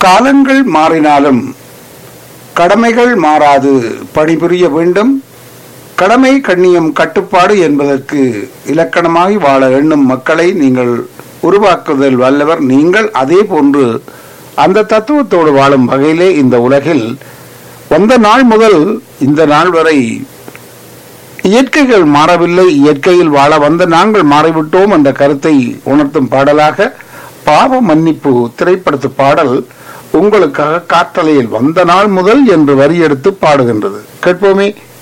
காலங்கள் மாறினாலும் கடமைகள் மாறாது பணிபுரிய வேண்டும் கடமை கண்ணியம் கட்டுப்பாடு என்பதற்கு இலக்கணமாய் வாழ எண்ணும் மக்களை நீங்கள் உருவாக்குதல் வல்லவர் நீங்கள் அதே போன்று அந்த தத்துவத்தோடு வாழும் வகையிலே இந்த உலகில் வந்த நாள் முதல் இந்த நாள் வரை இயற்கைகள் மாறவில்லை இயற்கையில் வாழ வந்த நாங்கள் மாறிவிட்டோம் என்ற கருத்தை உணர்த்தும் பாடலாக பாவ மன்னிப்பு திரைப்படத்து பாடல் உங்களுக்காக காற்றலையில் வந்த நாள் முதல் என்று வரி எடுத்து பாடுகின்றது கேட்போமே